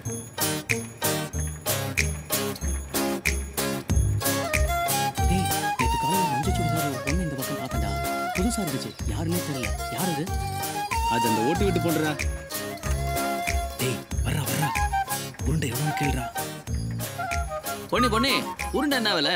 டேய் நேற்று காலையில் மஞ்சள் சுடிதார் ஒரு பொண்ணு இந்த பக்கம் பார்த்தேன்டா புதுசாக இருந்துச்சு யாருன்னே தெரியல யார் அது அது அந்த ஓட்டு விட்டு போடுறா டேய் வர்றா வர்றா உருண்டை எவ்வளோ கேள்றா பொண்ணு பொண்ணு உருண்டை என்ன விலை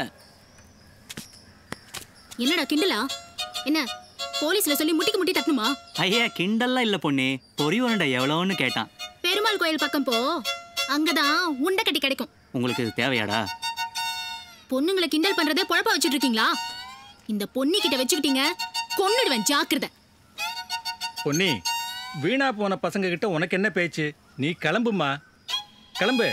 என்னடா கிண்டலா என்ன போலீஸ்ல சொல்லி முட்டிக்கு முட்டி தட்டணுமா ஐயா கிண்டல்லாம் இல்ல பொண்ணு பொறி உருண்டை எவ்வளோன்னு கேட்டான் பெருமாள் கோயில் பக்கம் போ அங்கதான் உண்டை கட்டி கிடைக்கும் உங்களுக்கு இது தேவையாடா பொண்ணுங்களை கிண்டல் பண்றதே பொழப்பா வச்சுட்டு இருக்கீங்களா இந்த பொன்னி கிட்ட வச்சுக்கிட்டீங்க கொன்னுடுவேன் ஜாக்கிரதை பொன்னி வீணா போன பசங்க கிட்ட உனக்கு என்ன பேச்சு நீ கிளம்புமா கிளம்பு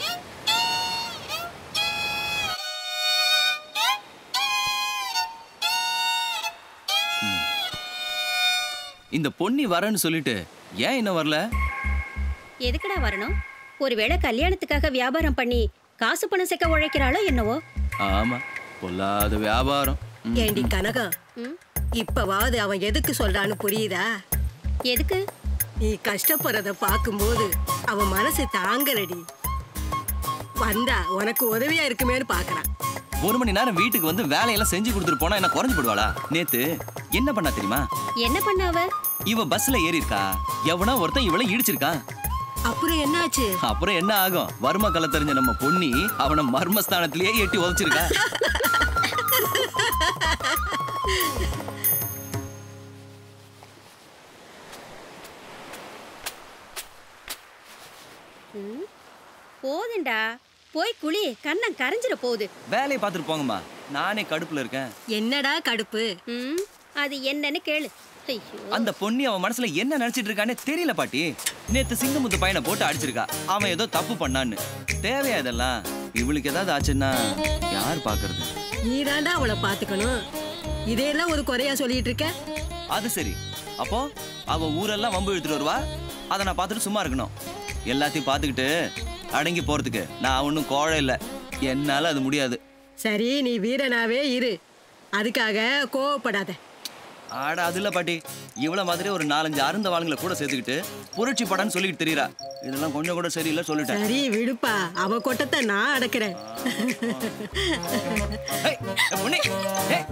இந்த பொன்னி வரேன்னு சொல்லிட்டு ஏன் இன்னும் வரல எதுக்குடா வரணும் ஒருவேளை கல்யாணத்துக்காக வியாபாரம் பண்ணி காசு பணம் சேர்க்க உழைக்கிறாளோ என்னவோ ஆமா பொல்லாத வியாபாரம் ம். ஏண்டி கனகம் ம், இப்பவாவது அவன் எதுக்கு சொல்றான்னு புரியுதா எதுக்கு நீ கஷ்டப்படுறத பார்க்கும்போது அவன் மனசு தாங்கலடி வந்தா உனக்கு உதவியா இருக்குமேன்னு பாக்குறான் ஒரு மணி நேரம் வீட்டுக்கு வந்து வேலையெல்லாம் செஞ்சு கொடுத்துட்டு போனா என்ன குறைஞ்சு போடுவாளா நேத்து என்ன பண்ணா தெரியுமா என்ன பண்ண அவ இவ பஸ்ல ஏறி இருக்கா எவனோ ஒருத்தன் இவளை இடிச்சிருக்கான் அப்புறம் என்னாச்சு அப்புறம் என்ன ஆகும் வர்ம கலை தெரிஞ்ச நம்ம பொன்னி அவனை மர்மஸ்தானத்திலேயே எட்டி உதச்சிருக்கா ம், போதுண்டா போய் குளி கண்ணம் கரைஞ்சிட போகுது வேலையை பார்த்துட்டு போங்கம்மா நானே கடுப்புல இருக்கேன் என்னடா கடுப்பு ம், அது என்னன்னு கேளு ஐயோ அந்த பொண்ணி அவன் மனசுல என்ன நினைச்சிட்டு இருக்கானே தெரியல பாட்டி நேத்து சிங்கமுத்து பையனை போட்டு அடிச்சிருக்கா அவன் ஏதோ தப்பு பண்ணான்னு தேவையா இதெல்லாம் இவளுக்கு ஏதாவது ஆச்சுன்னா யார் பாக்குறது நீதாண்டா அவளை பாத்துக்கணும் இதையெல்லாம் ஒரு குறையா சொல்லிட்டு இருக்க அது சரி அப்போ அவ ஊரெல்லாம் வம்பு இழுத்துட்டு வருவா அதை நான் பார்த்துட்டு சும்மா இருக்கணும் எல்லாத்தையும் பார்த்துக்கிட்டு அடங்கி போறதுக்கு நான் ஒன்றும் கோழை இல்லை என்னால அது முடியாது சரி நீ வீரனாவே இரு அதுக்காக கோவப்படாத ஆட அது இல்ல பாட்டி இவ்வளவு மாதிரி ஒரு நாலஞ்சு அருந்த வாளுங்களை கூட சேர்த்துக்கிட்டு புரட்சி படம்னு சொல்லிட்டு தெரியறா இதெல்லாம் கொஞ்சம் கூட சரியில்லை சொல்லிட்டேன் சரி விடுப்பா அவ கொட்டத்தை நான் அடக்கிறேன் ஏய், பொண்ணு, ஏய்.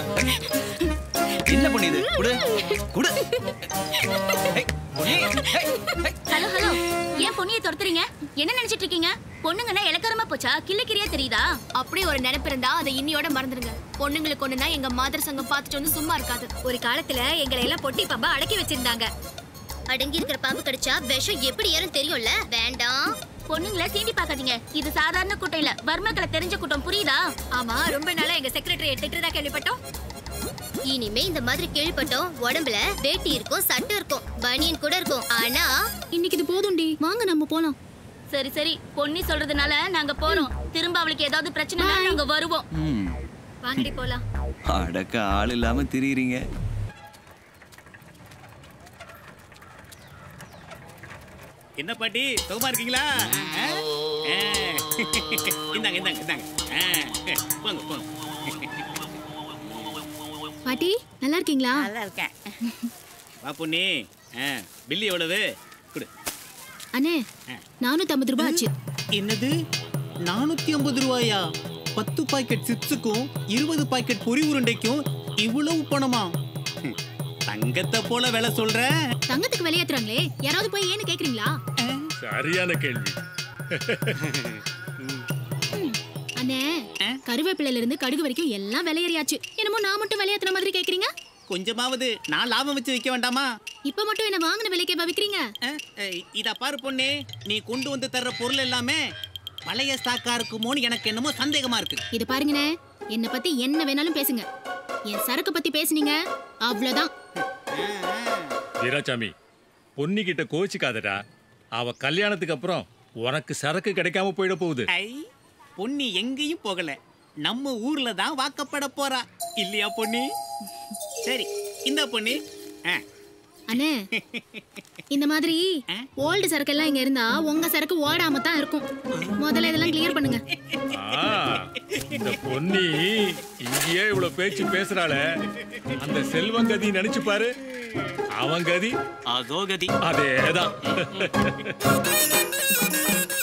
என்ன பண்ணி இது குடு குடு ஏய், பொண்ணு, ஏய், ஏய். ஹலோ ஹலோ ஏன் பொண்ணியை துரத்துறீங்க என்ன நினைச்சிட்டு இருக்கீங்க பொண்ணுங்கன்னா இலக்கரமா போச்சா கிள்ளிக்கிறியா தெரியுதா அப்படி ஒரு நினைப்பு இருந்தா அதை இன்னியோட மறந்துடுங்க பொண்ணுங்களுக்கு ஒண்ணுனா எங்க மாதர் சங்கம் பார்த்துட்டு வந்து சும்மா இருக்காது ஒரு காலத்துல எங்களை எல்லாம் பொட்டி பாம்பா அடக்கி வச்சிருந்தாங்க அடங்கி இருக்கிற பாம்பு கடிச்சா விஷம் எப்படி ஏறும் தெரியும்ல வேண்டாம் பொண்ணுங்களை சீண்டி பார்க்காதீங்க இது சாதாரண கூட்டம் இல்ல வர்மக்களை தெரிஞ்ச கூட்டம் புரியுதா ஆமா ரொம்ப நாளா எங்க செக்ரட்டரி திட்டுறதா கேள்விப்பட்டோம் இனிமே இந்த மாதிரி கேள்விப்பட்டோம் உடம்புல வேட்டி இருக்கும் சட்டை இருக்கும் பனியன் கூட இருக்கும் ஆனா இன்னைக்கு இது போதும்டி வாங்க நம்ம போலாம் சரி சரி பொன்னி சொல்றதுனால நாங்க போறோம் திரும்ப அவளுக்கு ஏதாவது பிரச்சனை நாங்க வருவோம் ம், வாங்கடி போலாம் அடக்க ஆள் இல்லாம திரியுறீங்க என்ன பாட்டி சுகமா இருக்கீங்களா ஆ? ஆ. இந்தாங்க இந்தாங்க இந்தாங்க ஆ, போங்க போங்க பாட்டி நல்லா இருக்கீங்களா நல்லா இருக்கேன் வா பொண்ணி ஆ, பில்லு எவ்வளவு கொடு அண்ணே நானூத்தி ஐம்பது ரூபாய் ஆச்சு என்னது நானூத்தி ஐம்பது ரூபாயா பத்து பாக்கெட் சிப்ஸுக்கும் இருபது பாக்கெட் பொரி உருண்டைக்கும் இவ்வளவு பணமா ஹம், தங்கத்தை போல விலை சொல்ற தங்கத்துக்கு விலையேத்துறாங்களே யாராவது போய் ஏன்னு கேக்குறீங்களா சரியான கேள்வி அண்ணே கருவேப்பிலையில இருந்து கடுகு வரைக்கும் எல்லாம் விலையேறியாச்சு என்னமோ நான் மட்டும் விலையேத்துற மாதிரி கேக்குறீங்க கொஞ்சமாவது நான் லாபம் வச்சு விற்க வேண்டாமா இப்ப மட்டும் என்ன வாங்கின விலைக்கே விக்கிறீங்க ஆ, ஏய், இதா பாரு பொண்ணே நீ கொண்டு வந்து தர்ற பொருள் எல்லாமே பழைய ஸ்டாக்கா இருக்குமோன்னு எனக்கு என்னமோ சந்தேகமா இருக்கு இது பாருங்கண்ணே என்ன பத்தி என்ன வேணாலும் பேசுங்க என் சரக்கு பத்தி பேசுனீங்க அவ்வளவுதான் வீராசாமி பொன்னிக்கிட்ட கோச்சிக்காதடா அவ கல்யாணத்துக்கு அப்புறம் உனக்கு சரக்கு கிடைக்காம போயிட போகுது ஐ பொன்னி எங்கேயும் போகல நம்ம ஊர்ல தான் வாக்கப்பட போறா இல்லையா பொன்னி சரி இந்த பொண்ணி ஆ, அண்ணே இந்த மாதிரி ஓல்டு சரக்கு எல்லாம் இங்க இருந்தா உங்க சரக்கு ஓடாம தான் இருக்கும் முதல்ல இதெல்லாம் கிளியர் பண்ணுங்க ஆ, இந்த பொன்னி இங்கேயே இவ்வளவு பேச்சு பேசுறாளே அந்த செல்வங்கதி நினைச்சு பாரு அவன் கதி அதோ கதி அதேதான்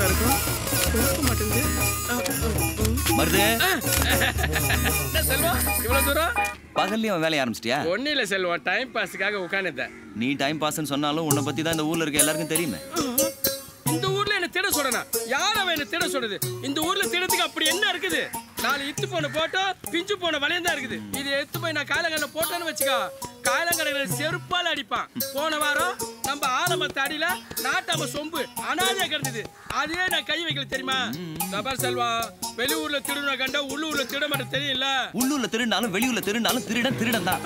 இருக்கும் கொடுக்க மாட்டேங்குது மருது என்ன செல்வம் இவ்வளவு தூரம் பகல்லையும் அவன் வேலைய ஆரம்பிச்சிட்டியா ஒன்னும் இல்ல செல்வம் டைம் பாஸுக்காக உட்காந்துட்டேன் நீ டைம் பாஸ்ன்னு சொன்னாலும் உன்னை பத்தி தான் இந்த ஊர்ல இருக்க எல்லாருக்கும் தெரியுமே இந்த ஊர்ல என்ன திட சொல்லணும் யார் அவன் என்ன திட சொல்றது இந்த ஊர்ல திடத்துக்கு அப்படி என்ன இருக்குது நாலு இத்து போன போட்டோ பிஞ்சு போன வளையம் தான் இருக்குது இது எடுத்து போய் நான் காயலங்கடல போட்டேன்னு வச்சுக்கோ காயலங்கடையில செருப்பால அடிப்பான் போன வாரம் நம்ம ஆலமத்த அடியில நாட்டாம சொம்பு அனாதையா கிடந்தது அதே நான் கை வைக்கல தெரியுமா தபார் செல்வம் வெளியூர்ல திருடுன கண்டா உள்ளூர்ல திட மாட்டேன் தெரியல உள்ளூர்ல திருடினாலும் வெளியூர்ல திருடினாலும் திருடன் திருடன் தான்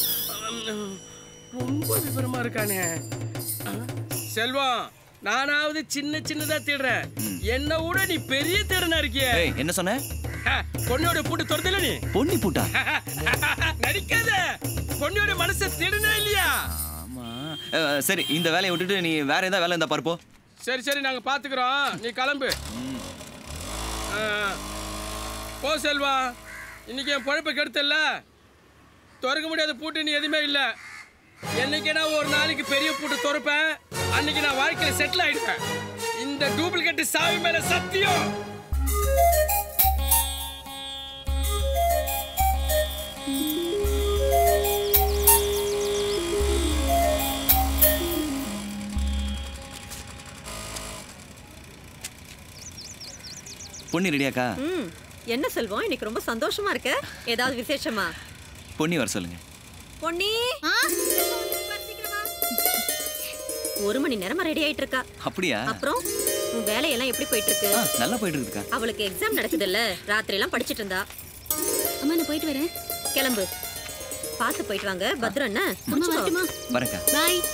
ரொம்ப விவரமா இருக்கானே ஆ? செல்வம் நானாவது சின்ன சின்னதா தேடுறேன் என்ன விட நீ பெரிய தேடனா இருக்கிய ஏய் என்ன சொன்ன பொண்ணோட பூட்டு துறதில்ல நீ பொன்னி பூட்டா நடிக்காத பொண்ணோட மனசை தேடுனா இல்லையா ஆமா அஹ், சரி இந்த வேலையை விட்டுட்டு நீ வேற ஏதாவது வேலை இருந்தா பார்ப்போ சரி சரி நாங்க பாத்துக்கிறோம் நீ கிளம்பு ஆ. போ செல்வா இன்னைக்கு என் பொழப்பை கெடுத்தல்ல திறக்க முடியாத பூட்டு நீ எதுவுமே இல்ல என்னைக்கு நான் ஒரு நாளைக்கு பெரிய பூட்டு திறப்பேன் அன்னைக்கு நான் வாழ்க்கையில செட்டில் ஆயிடுவேன் இந்த டூப்ளிகேட் சாவி மேல சத்தியம் பொன்னி ரெடியாக்கா ம் என்ன செல்வம் இன்னைக்கு ரொம்ப சந்தோஷமா இருக்க ஏதாவது விசேஷமா பொன்னி வர சொல்லுங்க பொன்னி ஒரு மணி நேரமா ரெடி ஆயிட்டு இருக்கா அப்படியா அப்புறம் உன் வேலையெல்லாம் எப்படி போயிட்டு இருக்கு ஆ, நல்லா போயிட்டு இருக்குக்கா அவளுக்கு எக்ஸாம் நடக்குதுல்ல ராத்திரி எல்லாம் படிச்சிட்டு இருந்தா அம்மா நான் போயிட்டு வரேன் கிளம்பு பார்த்து போயிட்டு வாங்க பத்ரம் என்ன அம்மா வரட்டுமா வரேன்க்கா பாய்